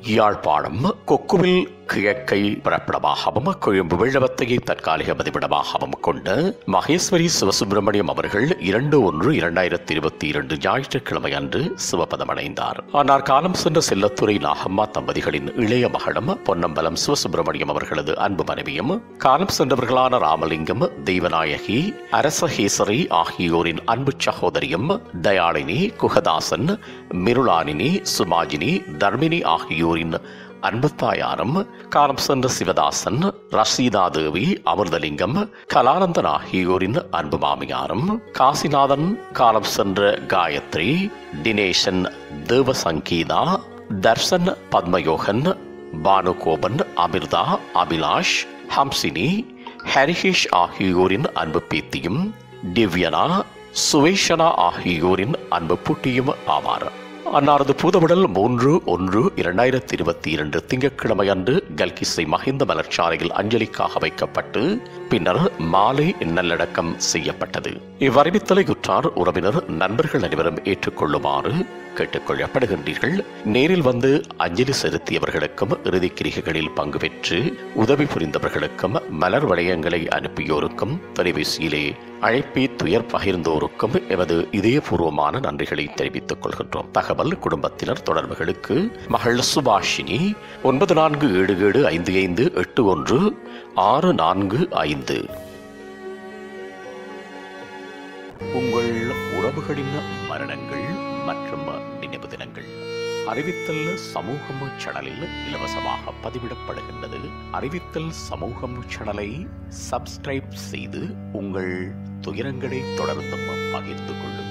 யாழ்ப்பாணம் கொக்குவில் கிழக்கை பிறப்பிடமாகவும் கொழும்பு வெள்ளவத்தையை தற்காலிக பதிவிடமாகவும் கொண்ட மகேஸ்வரி சிவசுப்பிரமணியம் அவர்கள் இரண்டு ஒன்று இரண்டாயிரத்தி இருபத்தி இரண்டு ஞாயிற்றுக்கிழமை அன்று சிவபதமடைந்தார் ஆனால் காலம் சென்ற செல்லத்துறை நாகம்மா தம்பதிகளின் இளைய மகளும் பொன்னம்பலம் சிவசுப்பிரமணியம் அவர்களது அன்பு மனைவியும் காலம் சென்றவர்களான ராமலிங்கம் தெய்வநாயகி அரசகேசரி ஆகியோரின் அன்பு சகோதரியும் தயாளினி குகதாசன் மிருளானினி சுமாஜினி தர்மினி ஆகியோரின் அன்பு தாயாரும் காலம் சென்ற சிவதாசன் ரஷீதா தேவி அமிர்தலிங்கம் கலானந்தன் ஆகியோரின் அன்பு மாமியாரும் காசிநாதன் காலம் சென்ற காயத்ரி தினேசன் தேவசங்கீதா தர்சன் பத்மயோகன் பானுகோபன் அமிர்தா அபிலாஷ் ஹம்சினி ஹரிஹேஷ் ஆகியோரின் அன்பு பேத்தியும் திவ்யனா சுவேஷனா ஆகியோரின் அன்பு புட்டியும் ஆவார் அன்னாரது பூதவிடல் மூன்று ஒன்று இரண்டாயிரத்தி இருபத்தி இரண்டு திங்கட்கிழமை அன்று கல்கிசை மஹிந்த மலர்ச்சாலையில் அஞ்சலிக்காக வைக்கப்பட்டு பின்னர் மாலை நல்லடக்கம் செய்யப்பட்டது இவ்வறிவித்தலை உற்றார் உறவினர் நண்பர்கள் அனைவரும் ஏற்றுக்கொள்ளுமாறு கேட்டுக்கொள்ளப்படுகின்றீர்கள் நேரில் வந்து அஞ்சலி செலுத்தியவர்களுக்கும் இறுதிக் கிரிகைகளில் பங்கு பெற்று உதவி புரிந்தவர்களுக்கும் மலர் வளையங்களை அனுப்பியோருக்கும் தொலைபேசியிலே அழைப்பி துயர் பகிர்ந்தோருக்கும் எமது இதயபூர்வமான நன்றிகளை தெரிவித்துக் கொள்கின்றோம் தகவல் குடும்பத்தினர் தொடர்புகளுக்கு மகள் சுபாஷினி ஒன்பது நான்கு ஏழு ஏழு ஐந்து ஐந்து எட்டு ஒன்று ஆறு நான்கு ஐந்து உங்கள் உறவுகளின் மரணங்கள் மற்றும் நினைவு தினங்கள் அறிவித்தல் சமூகம் சேனலில் இலவசமாக பதிவிடப்படுகின்றது அறிவித்தல் சமூகம் சேனலை சப்ஸ்கிரைப் செய்து உங்கள் துயரங்களை தொடர்ந்தும் பகிர்ந்து கொள்ளுங்கள்